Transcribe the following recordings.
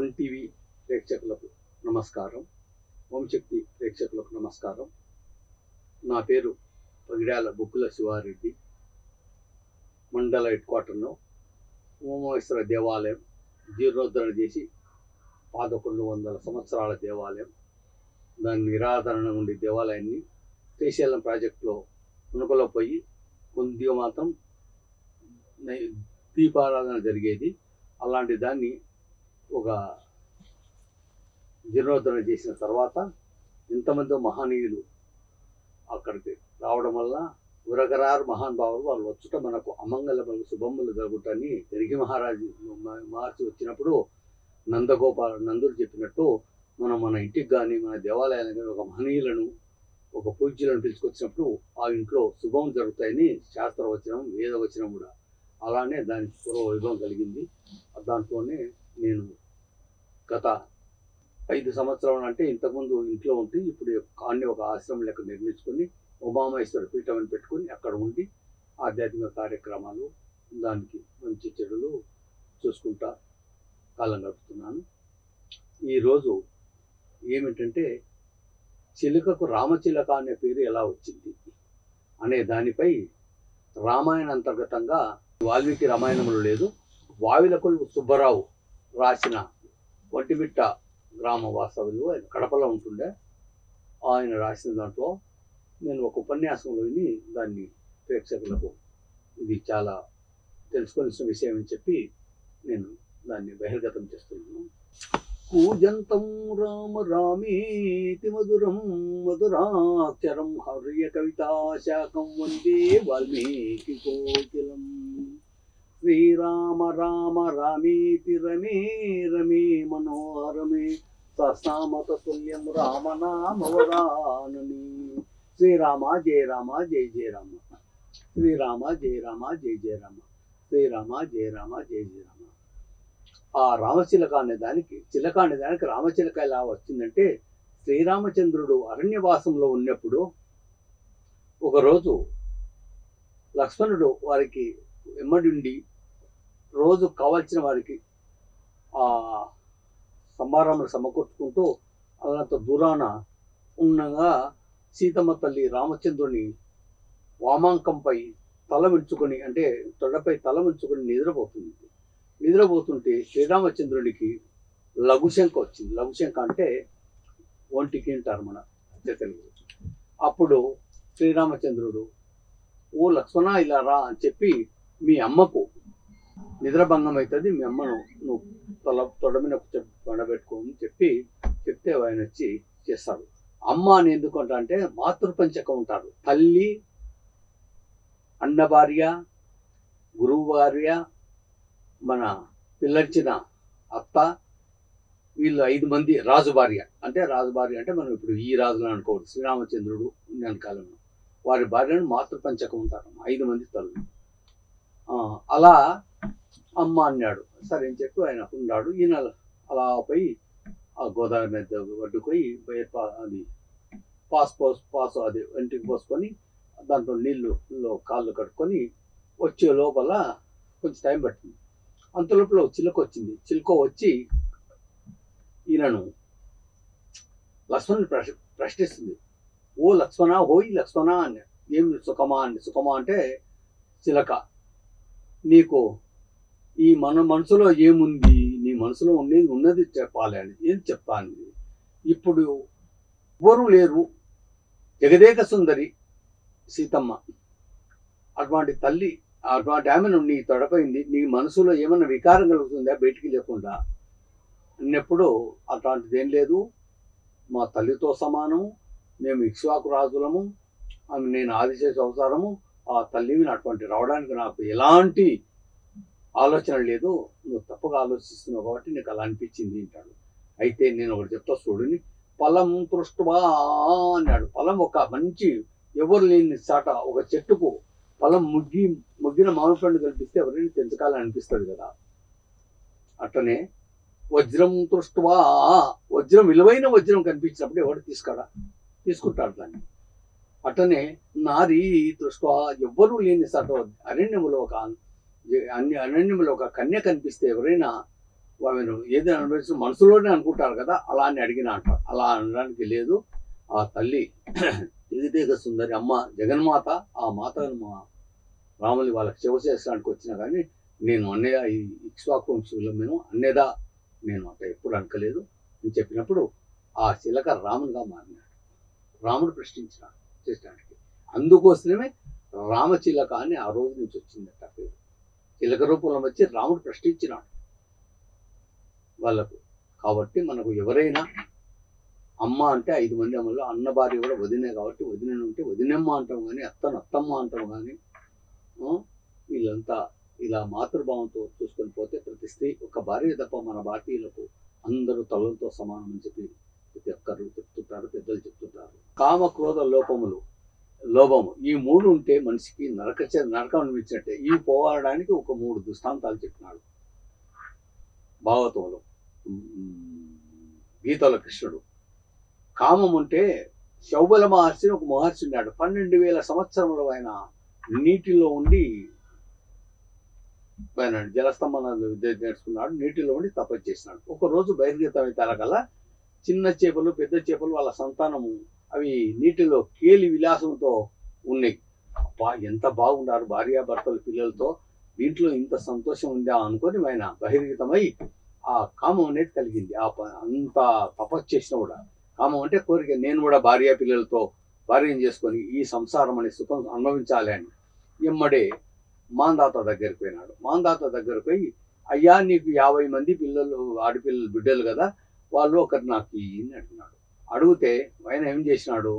One TV ప్రేక్షకులకు నమస్కారం ఓంశక్తి ప్రేక్షకులకు నమస్కారం నా పేరు పగిడాల బుక్కుల శివారెడ్డి మండల హెడ్ క్వార్టర్లో ఉమామేశ్వర దేవాలయం జీర్ణోద్ధరణ చేసి పదకొండు వందల సంవత్సరాల దేవాలయం దాని నిరాదరణ ఉండే దేవాలయాన్ని శ్రీశైలం ప్రాజెక్టులో మునుకలో పోయి కొద్దిగా మాత్రం నై- దీపారాధన జరిగేది అలాంటి దాన్ని ఒక జీర్ణోద్ధరణ చేసిన తర్వాత ఇంతమంది మహనీయులు అక్కడికి రావడం వల్ల ఉరగరారు మహానుభావులు వాళ్ళు వచ్చుట మనకు అమంగళములు శుభములు జరుగుతాయని తిరిగి మహారాజు మ- మహర్షి వచ్చినప్పుడు నందగోపాల నందుడు చెప్పినట్టు మనం మన ఇంటికి కానీ మన దేవాలయానికి కానీ ఒక మహనీయులను ఒక పూజ్యులను పిలుచుకొచ్చినప్పుడు ఆ ఇంట్లో శుభం జరుగుతాయని శాస్త్రవచనం వేదవచనం కూడా అలానే దాని పూర్వ వైభవం కలిగింది దాంట్లోనే నేను గత ఐదు సంవత్సరాలు అంటే ఇంతకుముందు ఇంట్లో ఉంటే ఇప్పుడు కాన్ని ఒక ఆశ్రమం లెక్క నిర్మించుకొని ఉమామేశ్వర పీఠం అని పెట్టుకొని అక్కడ ఉండి ఆధ్యాత్మిక కార్యక్రమాలు దానికి మంచి చెడులు చూసుకుంటా కాలం గడుపుతున్నాను ఈరోజు ఏమిటంటే చిలుకకు రామచిలక అనే పేరు ఎలా వచ్చింది అనే దానిపై రామాయణ అంతర్గతంగా వాల్మీకి రామాయణంలో లేదు వావిలకులు సుబ్బారావు రాసిన ఒంటిమిట్ట గ్రామ వాస్తవులు ఆయన కడపలో ఉంటుండే ఆయన రాసిన దాంట్లో నేను ఒక ఉపన్యాసంలో విని దాన్ని ప్రేక్షకులకు ఇది చాలా తెలుసుకోవాల్సిన విషయం అని చెప్పి నేను దాన్ని బహిర్గతం చేస్తున్నాను కూజంతం రామ రామేతి మధురం మధురాక్షరం హర్య కవితాశాకం వందే వాల్మీకి కోకిలం శ్రీరామ రామ రామేతి రమే రమే మనోహరమే సస్నామత తుల్యం రామనామవరానని శ్రీరామ జయ రామ జయ జయ రామ శ్రీరామ జయ రామ జయ జయ రామ శ్రీరామ జయ రామ జయ జయ రామ ఆ రామచిలక అనే దానికి చిలక అనే దానికి రామచిలక ఎలా వచ్చిందంటే శ్రీరామచంద్రుడు అరణ్యవాసంలో ఉన్నప్పుడు ఒకరోజు లక్ష్మణుడు వారికి వెమ్మడిండి రోజు కావాల్సిన వారికి ఆ సంభారాములు సమకూర్చుకుంటూ అల్లంత దూరాన ఉండగా సీతమ్మ తల్లి రామచంద్రుని వామాంకంపై తల వించుకొని అంటే తొడపై తల వించుకొని నిద్రపోతుంది నిద్రపోతుంటే శ్రీరామచంద్రుడికి లఘుశంక వచ్చింది లఘుశంక అంటే ఒంటికి అంటారు మన అచ్చ తెలుగు అప్పుడు శ్రీరామచంద్రుడు ఓ లక్ష్మణ ఇలా రా అని చెప్పి మీ అమ్మకు నిద్రభంగం అవుతుంది మీ అమ్మను నువ్వు తల తొడ మీద పండబెట్టుకో అని చెప్పి చెప్తే ఆయన వచ్చి చేస్తాడు అమ్మ అని ఎందుకంట అంటే మాతృపంచకం ఉంటారు తల్లి అన్న భార్య గురువు భార్య మన పిల్లర్చిన అత్త వీళ్ళు ఐదు మంది రాజు భార్య అంటే రాజు భార్య అంటే మనం ఇప్పుడు ఈ రాజులు అనుకోవద్దు శ్రీరామచంద్రుడు ఉన్న కాలంలో వారి భార్యను మాతృపంచకం ఉంటారు ఐదు మంది తల్లు ఆ, అలా అమ్మ అన్నాడు సరే అని చెప్పి ఆయన ఉన్నాడు ఈయన అలా పోయి ఆ గోదావరి నది ఒడ్డుపోయి బయట పా- అది పాస్ పోస్ పాస్ అది ఇంటికి పోసుకొని దాంట్లో నీళ్ళు కాళ్ళు కట్టుకొని వచ్చే లోపల కొంచెం టైం పట్టింది అంత లోపల ఒక చిలుక వచ్చింది చిలుక వచ్చి ఈయనను లక్ష్మణుని ప్రశ్న ప్రశ్నిస్తుంది ఓ లక్ష్మణ ఓయ్ లక్ష్మణ అని ఏం సుఖమా అని సుఖమా అంటే చిలక నీకు ఈ మన మనసులో ఏముంది నీ మనసులో ఉండేది ఉన్నది చెప్పాలి అని ఏం చెప్తాను ఇప్పుడు ఎవరు లేరు జగదేక సుందరి సీతమ్మ అటువంటి తల్లి అటువంటి ఆమెను నీ తొడపైంది నీ మనసులో ఏమన్నా వికారం కలుగుతుందా బయటికి లేకుండా అన్నప్పుడు అట్లాంటిది ఏం లేదు మా తల్లితో సమానం మేము ఇక్ష్వాకు రాజులము ఆమె నేను ఆదిశేష అవతారము ఆ తల్లిని అటువంటి రావడానికి నాకు ఎలాంటి ఆలోచన లేదు నువ్వు తప్పుగా ఆలోచిస్తున్నావు కాబట్టి నీకు అలా అనిపించింది అంటాడు అయితే నేను ఒకటి చెప్తా చూడని ఫలం తృష్టువా అన్నాడు ఫలం ఒక మంచి ఎవరు లేని చాట ఒక చెట్టుకు ఫలం ముగ్గి ముగ్గిన మామిడి పండు కల్పిస్తే ఎవరైనా తెంచకాలని అనిపిస్తుంది కదా అట్లనే వజ్రం తృష్టువా వజ్రం విలువైన వజ్రం కనిపించినప్పుడు ఎవరు తీసుకాడా తీసుకుంటాడు దాన్ని అట్లనే నారి తృష్టువా ఎవ్వరూ లేని చాట అరణ్యములో ఒక అన్ని అరణ్యములో ఒక కన్య కనిపిస్తే ఎవరైనా ఆమెను ఏదైనా అనుభవించిన మనసులోనే అనుకుంటారు కదా అలా అని అడిగిన అంటారు అలా అనడానికి లేదు ఆ తల్లి దిగదేగ సుందరి అమ్మ జగన్మాత ఆ మాతను మా రాముని వాళ్ళకి సేవ చేసడానికి వచ్చినా కానీ నేను అన్నయ్య ఈ ఇక్ష్వాకు వంశంలో మేము అన్నయ్యదా నేను అట్లా ఎప్పుడు అనకలేదు అని చెప్పినప్పుడు ఆ చిలక రామునిగా మారినాడు రాముడు ప్రశ్నించినాడు చేసడానికి అందుకోసమే రామచిలక అని ఆ రోజు నుంచి వచ్చిందట పేరు చిలక రూపంలో వచ్చి రాముడు ప్రశ్నించినాడు వాళ్ళకు కాబట్టి మనకు ఎవరైనా అమ్మ అంటే ఐదు మంది అమ్మలో అన్న భార్య కూడా వదినే కాబట్టి వదిన ఉంటే వదినమ్మ అంటాం కానీ అత్తను అత్తమ్మ అంటాం కానీ ఆ, వీళ్ళంతా ఇలా మాతృభావంతో చూసుకొని పోతే ప్రతి స్త్రీ ఒక భార్య తప్ప మన భారతీయులకు అందరూ తలలతో సమానం అని చెప్పి ప్రతి ఒక్కరు చెప్తుంటారు పెద్దలు చెప్తుంటారు కామ క్రోధ లోపములు లోభము ఈ మూడు ఉంటే మనిషికి నరక చ- నరకం అనిపించినట్టే ఇవి పోవాడడానికి ఒక మూడు దృష్టాంతాలు చెప్పినాడు భాగవతంలో ఉమ్, గీతలో కృష్ణుడు కామం ఉంటే శౌబల మహర్షి అని ఒక మహర్షి ఉన్నాడు పన్నెండు వేల సంవత్సరములు ఆయన నీటిలో ఉండి ఆయన జలస్తంభన విద్య నేర్చుకున్నాడు నీటిలో ఉండి తపస్సు చేసినాడు ఒక రోజు బహిర్గతం అయితే చిన్న చేపలు పెద్ద చేపలు వాళ్ళ సంతానము అవి నీటిలో కేలి విలాసంతో ఉన్నాయి అబ్బా ఎంత బాగున్నారు భార్యాభర్తలు పిల్లలతో దీంట్లో ఇంత సంతోషం ఉందా అనుకొని ఆయన బహిర్గతమై ఆ కామం అనేది కలిగింది ఆ ప- అంత తపస్సు చేసినా కూడా కామం అంటే కోరిక నేను కూడా భార్య పిల్లలతో భార్యను చేసుకొని ఈ సంసారం అనే సుఖం అనుభవించాలి అని ఎమ్మడే మాందాత దగ్గరికి పోయినాడు మాందాత దగ్గరికి పోయి అయ్యా నీకు యాభై మంది పిల్లలు ఆడపిల్లలు బిడ్డలు కదా వాళ్ళు ఒకరు నాకు ఇయ్యి" అని అంటున్నాడు అడిగితే ఆయన ఏం చేసినాడు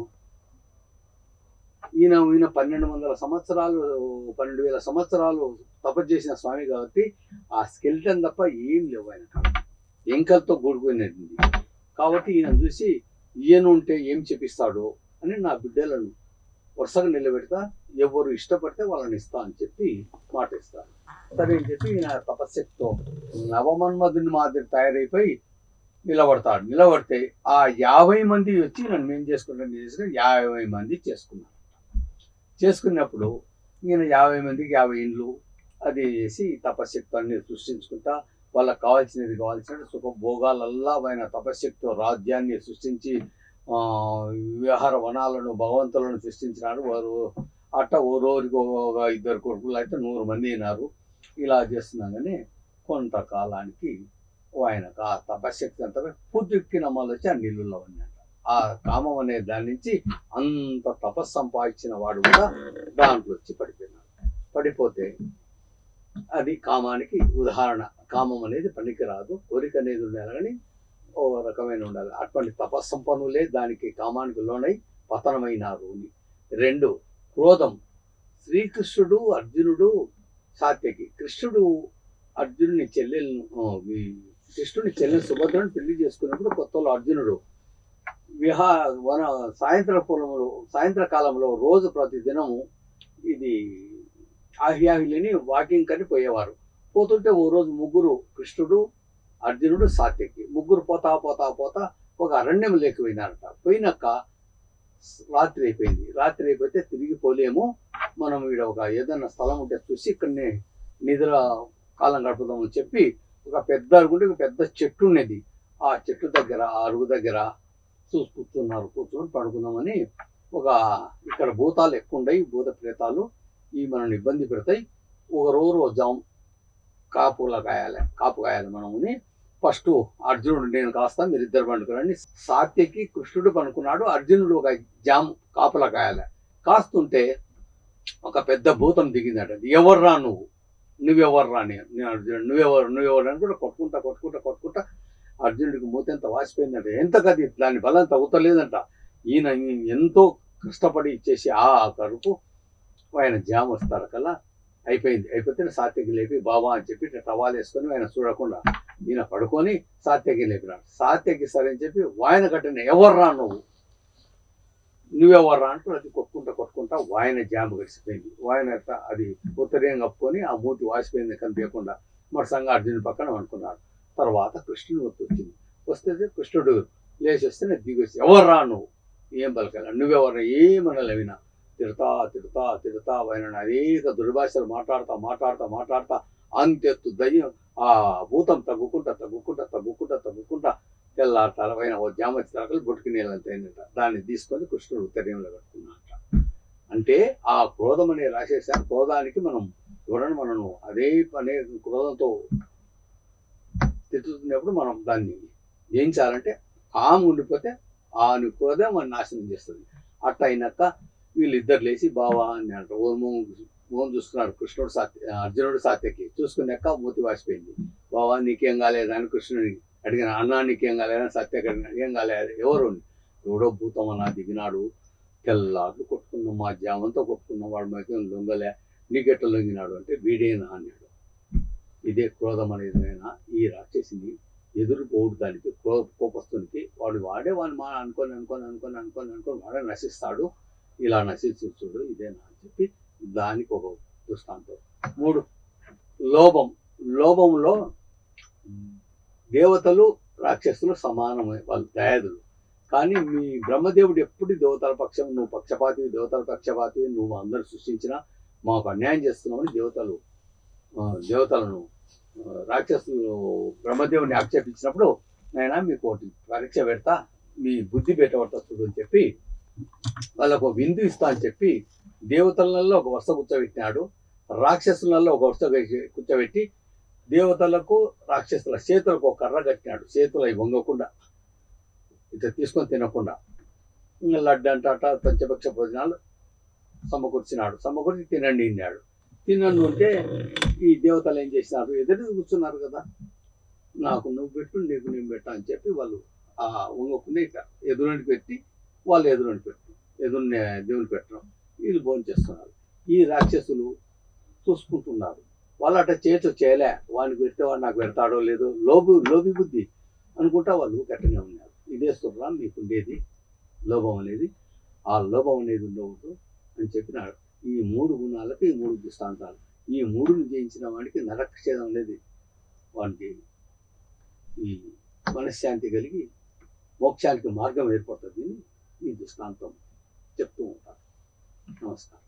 ఈయన ఈయన పన్నెండు వందల సంవత్సరాలు పన్నెండు వేల సంవత్సరాలు తపస్సు చేసిన స్వామి కాబట్టి ఆ స్కెల్టన్ తప్ప ఏం లేవు ఆయన కాడ. ఎంకలతో కూడుకునేది కాబట్టి ఈయన చూసి ఈయన ఉంటే ఏం చెప్పిస్తాడు అని నా బిడ్డలను వరుసగా నిలబెడతా ఎవరు ఇష్టపడితే వాళ్ళని ఇస్తా అని చెప్పి మాట ఇస్తాడు సరే అని చెప్పి ఈయన తపశక్తితో నవమన్మధుని మాదిరి తయారైపోయి నిలబడతాడు నిలబడితే ఆ యాభై మంది వచ్చి నన్ను ఏం చేసుకుంటాను చేసుకుని యాభై మంది చేసుకున్నారు చేసుకున్నప్పుడు ఈయన యాభై మందికి యాభై ఇండ్లు అది చేసి తపశక్తుల్ని సృష్టించుకుంటా వాళ్ళకి కావాల్సినది కావాల్సిన సుఖ భోగాలల్లా ఆయన తపశక్తితో రాజ్యాన్ని సృష్టించి ఆ, విహార వనాలను భగవంతులను సృష్టించినారు వారు అట్ట ఓ రోజుకి ఒక ఇద్దరు కొడుకులు అయితే నూరు మంది అయినారు ఇలా చేస్తున్నాగానే కొంతకాలానికి ఆయనకు ఆ తపశక్తి అంతా పుదుక్కిన మళ్ళీ వచ్చి ఆ నీళ్ళలో ఉన్నాడు ఆ కామం అనే దాని నుంచి అంత తపస్సు సంపాదించిన వాడు కూడా దాంట్లో వచ్చి పడిపోయినాడు పడిపోతే అది కామానికి ఉదాహరణ కామం అనేది పనికిరాదు కోరిక అనేది ఉండాలి కానీ ఓ రకమైన ఉండాలి అటువంటి తపస్సంపన్నులే దానికి కామానికి లోనై పతనమైనారు అని రెండు క్రోధం శ్రీకృష్ణుడు అర్జునుడు సాత్యకి కృష్ణుడు అర్జునుని చెల్లెలను ఆ, ఈ కృష్ణుని చెల్లెలు సుభద్రను పెళ్లి చేసుకున్నప్పుడు కొత్తలో అర్జునుడు విహా వన సాయంత్ర పొలంలో సాయంత్ర కాలంలో రోజు ప్రతి దినము ఇది ఆహ్యాహిలిని వాకింగ్ కని పోయేవారు పోతుంటే ఓ రోజు ముగ్గురు కృష్ణుడు అర్జునుడు సాత్యకి ముగ్గురు పోతా పోతా పోతా ఒక అరణ్యం లేక పోయినారట పోయినాక రాత్రి అయిపోయింది రాత్రి అయిపోతే తిరిగి పోలేము మనం ఈడ ఒక ఏదైనా స్థలం ఉంటే చూసి ఇక్కడనే నిద్ర కాలం గడుపుదామని చెప్పి ఒక పెద్ద అరుగుంటే ఒక పెద్ద చెట్టు ఉన్నది ఆ చెట్టు దగ్గర ఆ అరుగు దగ్గర చూసి కూర్చున్నారు కూర్చొని పడుకుందామని ఒక ఇక్కడ భూతాలు ఎక్కువ ఉన్నాయి భూత ప్రేతాలు ఇవి మనల్ని ఇబ్బంది పెడతాయి ఒక రోజు జాం కాపులా కాయాలి కాపు కాయాలి మనముని ఫస్ట్ అర్జునుడు నేను కాస్తా మీరు ఇద్దరు పండుకురండి సాత్యకి కృష్ణుడు పనుకున్నాడు అర్జునుడు ఒక జామ్ కాపులా కాయాలి కాస్తుంటే ఒక పెద్ద భూతం దిగిందట ఎవర్రా నువ్వు నువ్వెవర్రా నేను నేను అర్జునుడు నువ్వెవరు నువ్వెవరు అని కూడా కొట్టుకుంటా కొట్టుకుంటా కొట్టుకుంటా అర్జునుడికి మూతెంత వాసిపోయిందంట ఎంత కది దాని బలం తగ్గుతలేదంట ఈయన ఎంతో కష్టపడి ఇచ్చేసి ఆ కరుపు ఆయన జామ్ వస్తారు కల్లా అయిపోయింది అయిపోతే సాత్యకి లేపి బాబా అని చెప్పి ఇట్లా టవాల్ వేసుకొని ఆయన చూడకుండా ఈయన పడుకొని సాత్యకి లేపినాడు సాత్యకి సరే అని చెప్పి వాయన కట్టిన ఎవర్రా నువ్వు నువ్వెవర్రా అంటూ అది కొట్టుకుంటా కొట్టుకుంటా వాయన జామ్ గడిచిపోయింది వాయన అట్లా అది ఉత్తరీయం కప్పుకొని ఆ మూతి వాసిపోయింది కనిపించకుండా మరసంగా అర్జునుడి పక్కన అనుకున్నాడు తర్వాత కృష్ణుడు వచ్చి వచ్చింది వస్తే కృష్ణుడు లేచి వస్తే నేను దిగి వచ్చి ఎవర్రా నువ్వు ఏం పలకాల నువ్వెవర్రా ఏమనలే వినా తిడతా తిడతా తిడతా ఆయన అనేక దుర్భాషలు మాట్లాడతా మాట్లాడతా మాట్లాడతా అంతెత్తు దయ్యం ఆ భూతం తగ్గుకుంటా తగ్గుకుంటా తగ్గుకుంటా తగ్గుకుంటా తెల్ల తలపైన ఓ జామతి తలకలు బొట్టుకు నీళ్ళంత అయిందట దాన్ని తీసుకొని కృష్ణుడు ఉత్తరీయంలో కట్టుకున్నట అంటే ఆ క్రోధం అనే రాసేసాను క్రోధానికి మనం ఎవరైనా మనను అదే పనే క్రోధంతో తిట్టుతున్నప్పుడు మనం దాన్ని జయించాలంటే కామ్ ఉండిపోతే ఆ క్రోధం మన నాశనం చేస్తుంది అట్ట అయినాక వీళ్ళిద్దరు లేచి బావా అని అంటారు ఓ మోహం మోహం చూస్తున్నారు కృష్ణుడు సాత్య అర్జునుడు సాత్యకి చూసుకున్నాక మూతి వాసిపోయింది బావా నీకేం కాలేదా అని కృష్ణుని అడిగిన అన్నా నీకేం కాలేదని సత్యకి అడిగిన ఏం కాలేదు ఎవరు ఎవడో భూతమన్నా దిగినాడు తెల్లార్లు కొట్టుకున్నాం మా జామంతా కొట్టుకున్నాం వాడు మాకేం లొంగలే నీకెట్లా లొంగినాడు అంటే వీడేనా అన్నాడు ఇదే క్రోధం అనేదైనా ఈ రాక్షసిని ఎదురు పోడు దానికి క్రో కోపస్తునికి వాడు వాడే వాడిని మా అనుకొని అనుకొని అనుకొని అనుకొని అనుకొని వాడే నశిస్తాడు ఇలా నశించు చూడు ఇదేనా అని చెప్పి దానికి ఒక దృష్టాంతం మూడు లోభం లోభంలో దేవతలు రాక్షసులు సమానమే వాళ్ళు దయాదులు కానీ మీ బ్రహ్మదేవుడు ఎప్పుడు దేవతల పక్షం నువ్వు పక్షపాతివి దేవతల పక్షపాతివి నువ్వు అందరు సృష్టించినా మాకు అన్యాయం చేస్తున్నామని దేవతలు ఆ, దేవతలను ఆ, రాక్షసులు బ్రహ్మదేవుని ఆక్షేపించినప్పుడు నేను మీకు ఒకటి పరీక్ష పెడతా మీ బుద్ధి పెట్టబడతా చూడు అని చెప్పి వాళ్ళకు ఒక విందు ఇస్తా అని చెప్పి దేవతలలో ఒక వరుస కూర్చోబెట్టినాడు రాక్షసులలో ఒక వరుస కూర్చో- కూర్చోబెట్టి దేవతలకు రాక్షసుల చేతులకు ఒక కర్ర కట్టినాడు చేతులు అవి వంగకుండా ఇట్లా తీసుకొని తినకుండా ఇంకా లడ్డు అంట అట పంచపక్ష భోజనాలు సమకూర్చినాడు సమకూర్చి తినండి అన్నాడు తినండి ఉంటే ఈ దేవతలు ఏం చేసినారు ఎదురు కూర్చున్నారు కదా నాకు నువ్వు పెట్టు నీకు నేను పెట్టా అని చెప్పి వాళ్ళు ఆ వంగకుండా ఇట్లా ఎదురుని పెట్టి వాళ్ళు ఎదురుని పెట్టు ఎదురుని దేవుని పెట్టడం వీళ్ళు భోజనం చేస్తున్నారు ఈ రాక్షసులు చూసుకుంటున్నారు వాళ్ళు అట్లా చేతి చేయలే వాడికి పెడితే వాడు నాకు పెడతాడో లేదో లోబు లోబి బుద్ధి అనుకుంటా వాళ్ళు గట్టనే ఉన్నారు ఇదే సుర్రా మీకు ఉండేది లోభం అనేది ఆ లోభం అనేది ఉండవద్దు అని చెప్పినాడు ఈ మూడు గుణాలకు ఈ మూడు దృష్టాంతాలు ఈ మూడుని జయించిన వాడికి నరక్షేదం అనేది వానికి ఈ మనశ్శాంతి కలిగి మోక్షానికి మార్గం ఏర్పడుతుంది అని ఈ దృష్టాంతం చెప్తూ ఉంటారు నమస్కారం